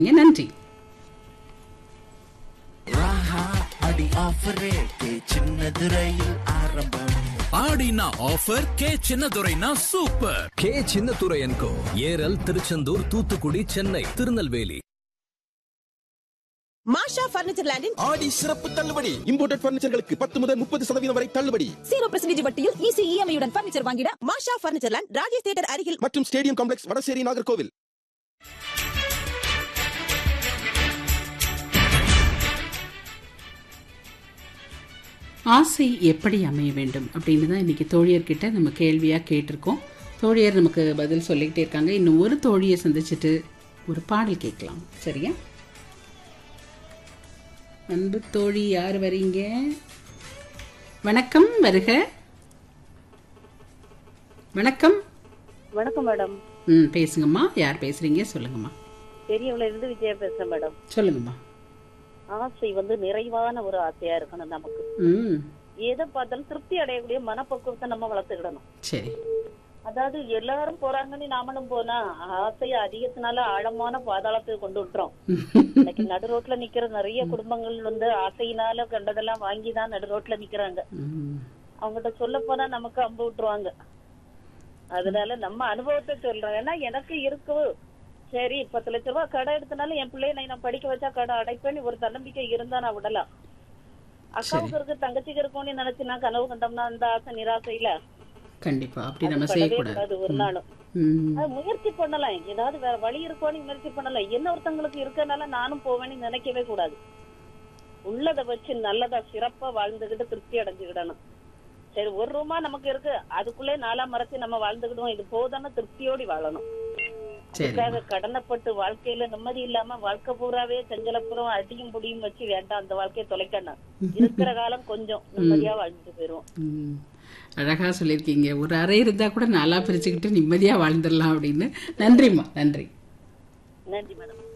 நன்றி ராஹா அடி offer rate சின்னது ரயில் ஆரம்பம் ஆடினா ஆஃபர் கே சின்னதுரைனா சூப்பர் கே சின்னத்துரையன்கோ ஏரல் திருச்செந்தூர் தூத்துக்குடி சென்னை திருநெல்வேலி மாஷா பர்னிச்சர் லேண்டின் ஆடி சிறப்பு தள்ளுபடி இம்போர்ட்டட் பர்னிச்சர்களுக்கு பத்து முதல் முப்பது சதவீதம் வரை தள்ளுபடி சீரோ பிரசன்டேஜ் வட்டியில் ஈஸி இஎம்ஐயுடன் பர்னிச்சர் வாங்கிட Masha furniture land Rajesh theatre அருகில் மற்றும் ஸ்டேடியம் காம்ப்ளெக்ஸ் வடசேரி நாகர்கோவில் ஆசை எப்படி அமைய வேண்டும் அப்படின்னு தான் இன்னைக்கு தோழியர்கிட்ட நம்ம கேள்வியாக கேட்டிருக்கோம் தோழியர் நமக்கு பதில் சொல்லிக்கிட்டே இருக்காங்க இன்னும் ஒரு தோழியை சந்திச்சுட்டு ஒரு பாடல் கேட்கலாம் சரியா அன்பு தோழி யார் வரீங்க வணக்கம் வருக வணக்கம் வணக்கம் மேடம் ம் பேசுங்கம்மா யார் பேசுறீங்க சொல்லுங்கம்மா பெரியவள இருந்து விஜயா பேசுறேன் மேடம் சொல்லுங்கம்மா ஆசை வந்து நிறைவான ஒரு ஆசையா இருக்கணும் நமக்கு ம் எதை பார்த்தாலும் திருப்தி அடையக்கூடிய மனப்பக்குவத்தை நம்ம வளர்த்துக்கிடணும் சரி அதாவது எல்லாரும் போறாங்கன்னு நாமளும் போனா ஆசையை அதிகத்தினால ஆழமான பாதாளத்துக்கு கொண்டு விட்டுறோம் இன்னைக்கு நடு ரோட்ல நிக்கிற நிறைய குடும்பங்கள் வந்து ஆசையினால கண்டதெல்லாம் வாங்கி தான் நடு ரோட்ல நிக்கிறாங்க ம் அவங்ககிட்ட சொல்ல போனா நமக்கு அம்பு விட்டுருவாங்க அதனால நம்ம அனுபவத்தை சொல்றோம் ஏன்னா எனக்கு இருக்கு சரி பத்து லட்ச ரூபாய் கடை எடுத்தனாலும் என் பிள்ளைய நான் நான் படிக்க வச்சா கடை அடைப்பேன்னு ஒரு தன்னம்பிக்கை இருந்தா நான் விடலாம் அக்காவுக்கு இருக்கு தங்கச்சிக்கு இருக்கும்னு நினைச்சு நான் கனவு கண்டோம்னா அந்த ஆசை நிராசையில கண்டிப்பா அப்படி அது நம்ம படவே செய்யக்கூடாது கூடாது ஒரு நாளும் ம் அது முயற்சி பண்ணலாம் ஏதாவது வேற வழி இருக்கோன்னு முயற்சி பண்ணலாம் என்ன ஒருத்தங்களுக்கு இருக்கனால நானும் போவேன்னு நினைக்கவே கூடாது உள்ளத வச்சு நல்லதா சிறப்பா வாழ்ந்துகிட்டு திருப்தி அடைஞ்சுக்கிடணும் சரி ஒரு ரூமா நமக்கு இருக்கு அதுக்குள்ளே நாலா மறைச்சு நம்ம வாழ்ந்துக்கிடுவோம் இது போதான திருப்தியோடி வாழணும் சரி அதுக்காக கடனப்பட்டு வாழ்க்கையில நிம்மதி இல்லாம வாழ்க்கை பூராவே செஞ்சலப்புறம் அடியும் புடியும் வச்சு வேண்டாம் அந்த வாழ்க்கையை தொலைக்கணும் இருக்கிற காலம் கொஞ்சம் நிம்மதியா வாழ்ந்துட்டு போயிருவோம் ம். அழகா சொல்லியிருக்கீங்க ஒரு அறை இருந்தா கூட நாளா பிரிச்சுக்கிட்டு நிம்மதியா வாழ்ந்துடலாம் அப்படின்னு நன்றிம்மா நன்றி நன்றி மேடம்